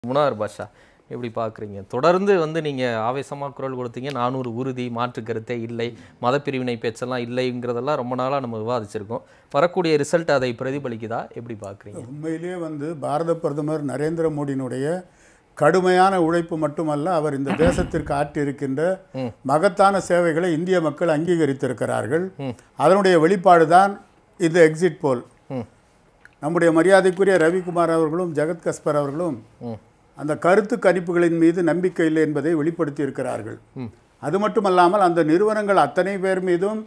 முனார் பாஷா எப்படி பார்க்குறீங்க தொடர்ந்து வந்து நீங்கள் ஆவேசமாக குரல் கொடுத்தீங்க நானூறு உறுதி மாற்று கருத்தே இல்லை மதப்பிரிவினை பேச்செல்லாம் இல்லைங்கிறதெல்லாம் ரொம்ப நாளாக நம்ம விவாதிச்சிருக்கோம் வரக்கூடிய ரிசல்ட் அதை பிரதிபலிக்குதா எப்படி பார்க்குறீங்க உண்மையிலேயே வந்து பாரத பிரதமர் நரேந்திர மோடியினுடைய கடுமையான உழைப்பு மட்டுமல்ல அவர் இந்த தேசத்திற்கு ஆற்றியிருக்கின்ற மகத்தான சேவைகளை இந்திய மக்கள் அங்கீகரித்திருக்கிறார்கள் அதனுடைய வெளிப்பாடு தான் இந்த எக்ஸிட் போல் ம் நம்முடைய மரியாதைக்குரிய ரவிக்குமார் அவர்களும் ஜெகத் கஸ்பர் அவர்களும் ம் அந்த கருத்து கணிப்புகளின் மீது நம்பிக்கை இல்லை என்பதை வெளிப்படுத்தி இருக்கிறார்கள் அது மட்டுமல்லாமல் அந்த நிறுவனங்கள் அத்தனை பேர் மீதும்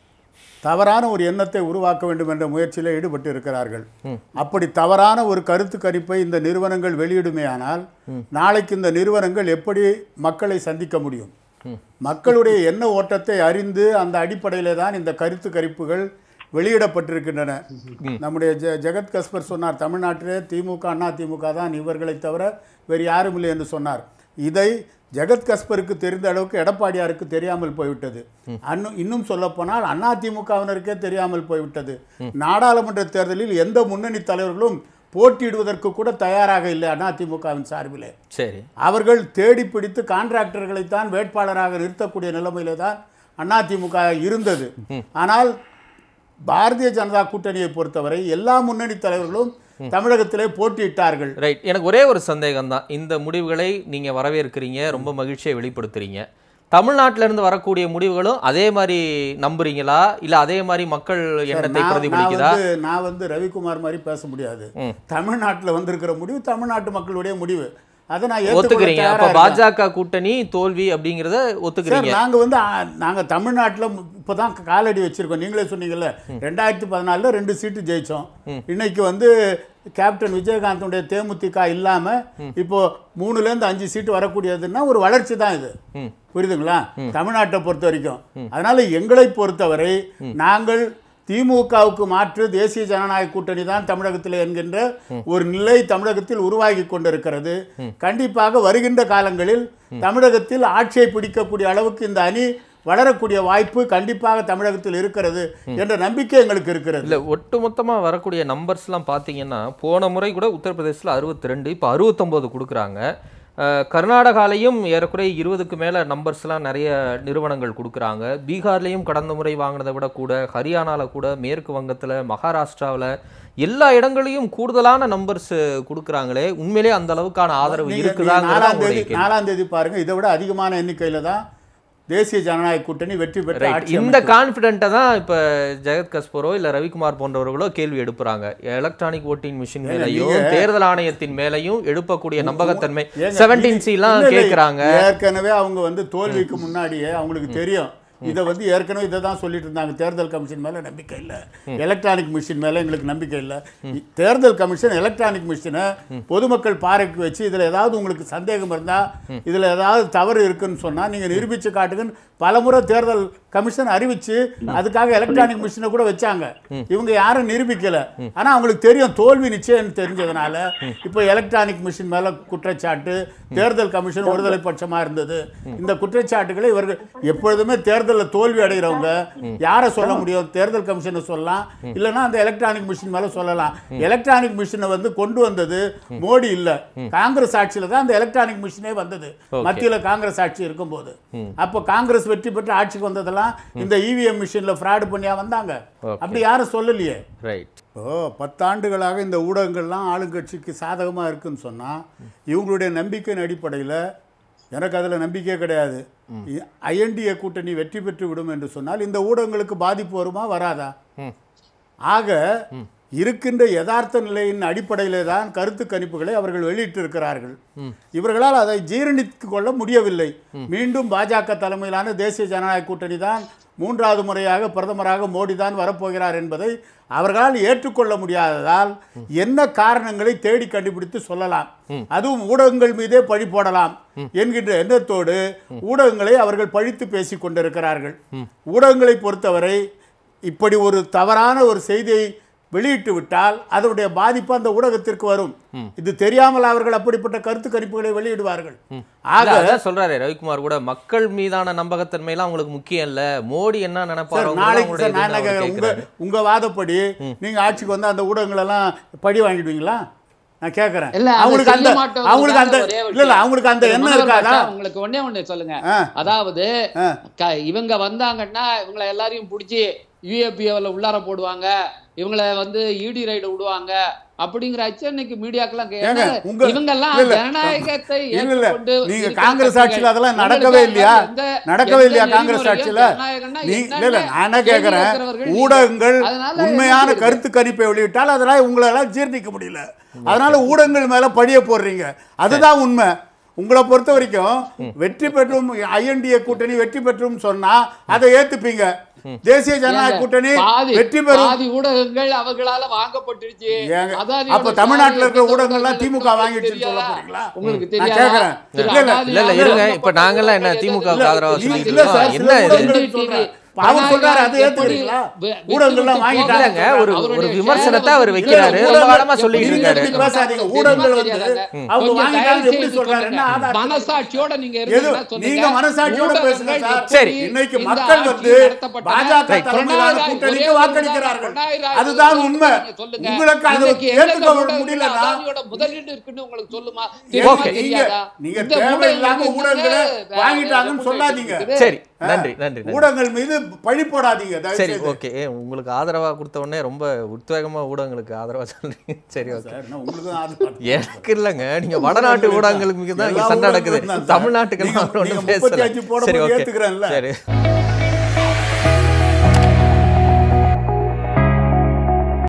தவறான ஒரு எண்ணத்தை உருவாக்க வேண்டும் என்ற முயற்சியில் ஈடுபட்டு இருக்கிறார்கள் அப்படி தவறான ஒரு கருத்து கணிப்பை இந்த நிறுவனங்கள் வெளியிடுமேயானால் நாளைக்கு இந்த நிறுவனங்கள் எப்படி மக்களை சந்திக்க முடியும் மக்களுடைய எண்ண ஓட்டத்தை அறிந்து அந்த அடிப்படையிலே தான் இந்த கருத்து கணிப்புகள் வெளியிடப்பட்டிருக்கின்றன நம்முடைய ஜெ ஜெகத் கஸ்பர் சொன்னார் தமிழ்நாட்டிலே திமுக அண்ணா திமுக தான் இவர்களை தவிர வேறு யாரும் இல்லை என்று சொன்னார் இதை ஜெகத் கஸ்பருக்கு தெரிந்த அளவுக்கு எடப்பாடியாருக்கு தெரியாமல் போய்விட்டது அன்னும் இன்னும் சொல்லப்போனால் அண்ணா திமுகவினருக்கே தெரியாமல் போய்விட்டது நாடாளுமன்ற தேர்தலில் எந்த முன்னணி தலைவர்களும் போட்டியிடுவதற்கு கூட தயாராக இல்லை அதிமுகவின் சார்பிலே சரி அவர்கள் தேடி பிடித்து கான்ட்ராக்டர்களைத்தான் வேட்பாளராக நிறுத்தக்கூடிய நிலைமையிலே தான் அதிமுக இருந்தது ஆனால் பாரதிய ஜனதா கூட்டணியை பொறுத்தவரை எல்லா முன்னணி தலைவர்களும் தமிழகத்திலே போட்டியிட்டார்கள் ரைட் எனக்கு ஒரே ஒரு சந்தேகம் தான் இந்த முடிவுகளை நீங்கள் வரவேற்கிறீங்க ரொம்ப மகிழ்ச்சியை வெளிப்படுத்துறீங்க தமிழ்நாட்டில இருந்து வரக்கூடிய முடிவுகளும் அதே மாதிரி நம்புறீங்களா இல்ல அதே மாதிரி மக்கள் எண்ணத்தை நான் நான் பிரதிபலிக்குதா வந்து நான் வந்து ரவிக்குமார் மாதிரி பேச முடியாது தமிழ்நாட்டில் வந்திருக்கிற முடிவு தமிழ்நாட்டு மக்களுடைய முடிவு அதை நான் ஏற்றுக்கொள்ள ஒத்துக்கிறீங்க தயாரா அப்ப இருக்கேன். பாஜக கூட்டணி தோல்வி அப்படிங்கறத சார் ஒத்துக்கிறீங்க நாங்க வந்து ஆ, நாங்க தமிழ்நாட்டுல இப்போ தான் காலடி வச்சிருக்கோம் நீங்களே சொன்னீங்கல்ல ரெண்டாயிரத்தி பதினாலில் ரெண்டு சீட்டு ஜெயிச்சோம் இன்னைக்கு வந்து கேப்டன் விஜயகாந்தனுடைய தேமுதிக இல்லாம இப்போ மூணுல இருந்து அஞ்சு சீட்டு வரக்கூடியதுன்னா ஒரு வளர்ச்சி தான் இது ம். புரியுதுங்களா தமிழ்நாட்டை பொறுத்த வரைக்கும் அதனால எங்களை பொறுத்தவரை நாங்கள் திமுகவுக்கு மாற்று தேசிய ஜனநாயக கூட்டணி தான் தமிழகத்தில் என்கின்ற ஒரு நிலை தமிழகத்தில் உருவாகி கொண்டிருக்கிறது கண்டிப்பாக வருகின்ற காலங்களில் தமிழகத்தில் ஆட்சியை பிடிக்கக்கூடிய அளவுக்கு இந்த அணி வளரக்கூடிய வாய்ப்பு கண்டிப்பாக தமிழகத்தில் இருக்கிறது என்ற நம்பிக்கை எங்களுக்கு இருக்கிறது இல்ல ஒட்டுமொத்தமா வரக்கூடிய நம்பர்ஸ்லாம் பார்த்தீங்கன்னா போன முறை கூட உத்தரப்பிரதேசத்தில் அறுபத்தி ரெண்டு இப்போ அறுபத்தொம்போது கொடுக்குறாங்க அஹ், கர்நாடகாலையும் ஏறக்குறைய இருபதுக்கு மேல நம்பர்ஸ்லாம் நிறைய நிறுவனங்கள் கொடுக்குறாங்க பீகார்லேயும் கடந்த முறை வாங்கினதை விட கூட ஹரியானால கூட மேற்கு வங்கத்துல மகாராஷ்டிராவுல எல்லா இடங்களையும் கூடுதலான நம்பர்ஸ் கொடுக்குறாங்களே உண்மையிலே அந்த அளவுக்கான ஆதரவு நீங்க- நீங்க இருக்குதாங்கிறது நாலாம் அவங்களுடைய தேதி கேள்வி. நாலாம் தேதி பாருங்க இதை விட அதிகமான எண்ணிக்கையில தான் தேசிய ஜனநாயக கூட்டணி வெற்றி பெற்று Right. ஆட்சி இந்த கான்ஃபிடென்ட்டை தான் இப்போ ஜெகத் கஸ்பரோ இல்ல ரவிக்குமார் போன்றவர்களோ கேள்வி எழுப்புறாங்க எலக்ட்ரானிக் ஓட்டிங் மிஷின் மேலையும் தேர்தல் ஆணையத்தின் மேலையும் எழுப்பக்கூடிய நம்பகத்தன்மை ஏங்க, செவன்டீன் சி எல்லாம் இல்ல, இல்ல, கேக்குறாங்க ஏற்கனவே அவங்க வந்து தோல்விக்கு முன்னாடியே அவங்களுக்கு தெரியும் இதை வந்து ஏற்கனவே இதை தான் சொல்லிட்டு இருந்தாங்க தேர்தல் கமிஷன் மேல நம்பிக்கை இல்லை எலக்ட்ரானிக் மிஷின் மேல எங்களுக்கு நம்பிக்கை இல்லை தேர்தல் கமிஷன் எலக்ட்ரானிக் மிஷினை பொதுமக்கள் பாறைக்கு வச்சு இதுல ஏதாவது உங்களுக்கு சந்தேகம் இருந்தா இதுல ஏதாவது தவறு இருக்குன்னு சொன்னா நீங்க நிரூபிச்சு காட்டுங்கன்னு பலமுறை தேர்தல் கமிஷன் அறிவிச்சு அதுக்காக எலக்ட்ரானிக் மிஷினை கூட வச்சாங்க இவங்க யாரும் நிரூபிக்கல ஆனா அவங்களுக்கு தெரியும் தோல்வி நிச்சயம் தெரிஞ்சதுனால இப்போ எலக்ட்ரானிக் மிஷின் மேல குற்றச்சாட்டு தேர்தல் கமிஷன் ஒருதலை பட்சமா இருந்தது இந்த குற்றச்சாட்டுகளை இவர்கள் எப்பொழுதுமே தேர்தலில் தோல்வி அடைகிறவங்க யாரை சொல்ல முடியும் தேர்தல் கமிஷனை சொல்லலாம் இல்லைன்னா அந்த எலக்ட்ரானிக் மிஷின் மேல சொல்லலாம் எலக்ட்ரானிக் மிஷினை வந்து கொண்டு வந்தது மோடி இல்ல காங்கிரஸ் ஆட்சியில தான் அந்த எலக்ட்ரானிக் மிஷினே வந்தது மத்தியில காங்கிரஸ் ஆட்சி இருக்கும்போது அப்போ காங்கிரஸ் வெற்றி பெற்று ஆட்சிக்கு வந்ததெல்லாம் இந்த இவிஎம் மிஷின்ல ஃப்ராடு பண்ணியா வந்தாங்க அப்படி யாரும் சொல்லலையே ரைட் ஓ பத்தாண்டுகளாக இந்த ஊடகங்கள்லாம் ஆளுங்கட்சிக்கு சாதகமாக இருக்குன்னு சொன்னால் இவங்களுடைய நம்பிக்கையின் அடிப்படையில் எனக்கு அதில் நம்பிக்கையே கிடையாது ஐஎன்டிஏ கூட்டணி வெற்றி பெற்று விடும் என்று சொன்னால் இந்த ஊடகங்களுக்கு பாதிப்பு வருமா வராதா ம். ஆக இருக்கின்ற யதார்த்த நிலையின் அடிப்படையிலே தான் கருத்து கணிப்புகளை அவர்கள் வெளியிட்டிருக்கிறார்கள் இவர்களால் அதை ஜீரணித்து கொள்ள முடியவில்லை மீண்டும் பாஜக தலைமையிலான தேசிய ஜனநாயக கூட்டணி தான் மூன்றாவது முறையாக பிரதமராக மோடி தான் வரப்போகிறார் என்பதை அவர்களால் ஏற்றுக்கொள்ள முடியாததால் என்ன காரணங்களை தேடி கண்டுபிடித்து சொல்லலாம் அதுவும் ஊடகங்கள் மீதே பழி போடலாம் என்கின்ற எண்ணத்தோடு ஊடகங்களை அவர்கள் பழித்து பேசிக் கொண்டிருக்கிறார்கள் ஊடகங்களை பொறுத்தவரை இப்படி ஒரு தவறான ஒரு செய்தியை வெளியிட்டு விட்டால் அதனுடைய பாதிப்பு அந்த ஊடகத்திற்கு வரும் இது தெரியாமல் அவர்கள் அப்படிப்பட்ட கருத்து கணிப்புகளை வெளியிடுவார்கள் ஆக இல்ல, அதான் சொல்றாரு ரவிக்குமார் கூட மக்கள் மீதான நம்பகத்தன்மை எல்லாம் அவங்களுக்கு முக்கியம் இல்ல மோடி என்ன சார் நினைப்பாரு நாளைக்கு சார் நான் என்ன கேட்குறேன் உங்க உங்க வாதப்படி நீங்க ஆட்சிக்கு வந்து அந்த ஊடகங்கள் எல்லாம் பழி வாங்கிடுவீங்களா நான் கேட்கறேன் இல்ல அதை அவங்களுக்கு அந்த செய்ய மாட்டோங்கிறதுக்காக அவங்களுக்கு அந்த ஒரே ஒரு இல்ல இல்ல அவங்களுக்கு அந்த திரு எண்ணம் மனோகர் இருக்காதா பாஷா, உங்களுக்கு ஒண்ணே ஒண்ணு சொல்லுங்க ஆ. அதாவது ஆ. க- இவங்க வந்தாங்கன்னா இவங்கள எல்லாரையும் பிடிச்சி யூஏபிஏவில் உள்ளார போடுவாங்க இவங்கள வந்து இடி ரைடு விடுவாங்க அப்படிங்கிற அச்சு இன்னைக்கு மீடியாக்கெல்லாம் ஏங்க, உங்க- இவங்க எல்லாம் இல்ல, இல்ல. ஜனநாயகத்தை இல்ல, இல்ல. ஏற்றுக்கொண்டு நீங்க இருக்கிற காங்கிரஸ் கட்சிகள். ஆட்சியில அதெல்லாம் உங்களுக்கு நடக்கவே இல்லையா? எந்த- நடக்கவே எந்த இல்லையா காங்கிரஸ் நெறிமுறையும் ஆட்சியில ஜனநாயகம்னா நீ என்னன்னு இல்ல இல்ல நான் என்ன கேள்வி கேட்கறேன் கேட்கிறவர்கள் நீங்க. ஊடகங்கள் அதனால உண்மையான என்ன கருத்து கணிப்பை வெளியிட்டால் அதெல்லாம் உங்களால ஜீர்ணிக்க முடியல அதனால ஊடகங்கள் மேல படிய போடுறீங்க அதுதான் உண்மை உங்களை பொறுத்த வரைக்கும் வெற்றி பெற்றும் ஐஎன்டிஏ கூட்டணி வெற்றி பெற்றும் சொன்னா அதை ஏத்துப்பீங்க தேசிய ஜனநாயக ஏங்க, கூட்டணி பாதி வெற்றி பெறும் பாதி ஊடகங்கள் அவர்களால வாங்கப்பட்டுருச்சு ஏங்க, அதானியோட அப்ப தமிழ்நாட்டுல இருக்கிற ஷேர் ஊடகங்கள்லாம் எத்தனை திமுக உங்களுக்கு வாங்கிடுச்சுன்னு சொல்ல தெரியாதா? போறீங்களா? உங்களுக்கு நான் தெரியாதா? கேட்கறேன். திரு இல்ல, இல்ல, அதானி இல்ல இல்ல அவர்கள் இருங்க இப்ப நாங்கெல்லாம் என்ன இல்ல, திமுக இல்ல, ஆதரவா இல்ல, சொல்லிட்டு இல்ல சார், இருக்கோம் சில என்ன இது ஊடகங்கள் சொல்றேன். அவர் சொல்றாரு, அதை ஏத்துக்கிறீங்களா? ஊடகங்கள்லாம் வாங்கிட்டாங்க. இல்லங்க ஒரு ஒரு அவருடைய விமர்சனத்தை ஷேரை அவர் வந்து வைக்கிறாரு இல்ல, ரொம்ப ஊடகங்கள் காலமா சொல்லிட்டு நீங்க இருக்காரு எப்படி பேசாதீங்க ஊடகங்கள் வந்து அவங்க கொஞ்சம் வாங்கிட்டாங்க தயவு எப்படி செய்து சொல்றாரு என்ன சொல்லுங்க. ஆதாரம் மனசாட்சியோட நீங்க எது இருந்தீங்கன்னா சொல்லுங்க. நீங்க மனசாட்சியோட பேசுங்க ஊடகங்கள் சார் சரி. இன்னைக்கு இந்த மக்கள் ஆட்சி வந்து நடத்தப்பட்ட பாஜக Right. தலைமையிலான பினராயி கூட்டணிக்கு ஒரே ஒரு வாக்களிக்கிறார்கள் பினராயி ராய் அதுதான் சொல்லுங்க, உண்மை சொல்லுங்க. உங்களுக்கு அதை இன்னைக்கு ஏற்றுக்க எந்தெந்த ஊடகங்கள்ல முடியலன்னா அதானியோட முதலீடு இருக்குன்னு உங்களுக்கு சொல்லுமா ஏங்க, தெரியுமா, Okay. நீங்க தெரியாதா? நீங்க இந்த தேவையில்லாம ஊடகங்கள் ஊடகங்களை வந்து வாங்கிட்டாங்கன்னு வேற சொல்லாதீங்க இருக்குது. சரி நன்றி நன்றி நன்றி ஊடகங்கள் மீது பழி போடாதீங்க தயவு சரி செய்து. ஓகே உங்களுக்கு ஆதரவா கொடுத்த உடனே ரொம்ப உத்வேகமா ஊடகங்களுக்கு ஆதரவா சொல்றீங்க சரி ஓகே சார், நான் உங்களுக்கு தான் ஆதரவு. எனக்கு இல்லைங்க நீங்க வடநாட்டு ஊடகங்களுக்கு தான் இங்க எல்லா சண்டை நடக்குது ஊடகங்களும் தான் சார். தமிழ்நாட்டுக்கு நீங்க- நான் ஒன்றும் நீங்க பேசல 38 போடும்போது சரி ஓகே ஏத்துக்கிறேன்ல. சரி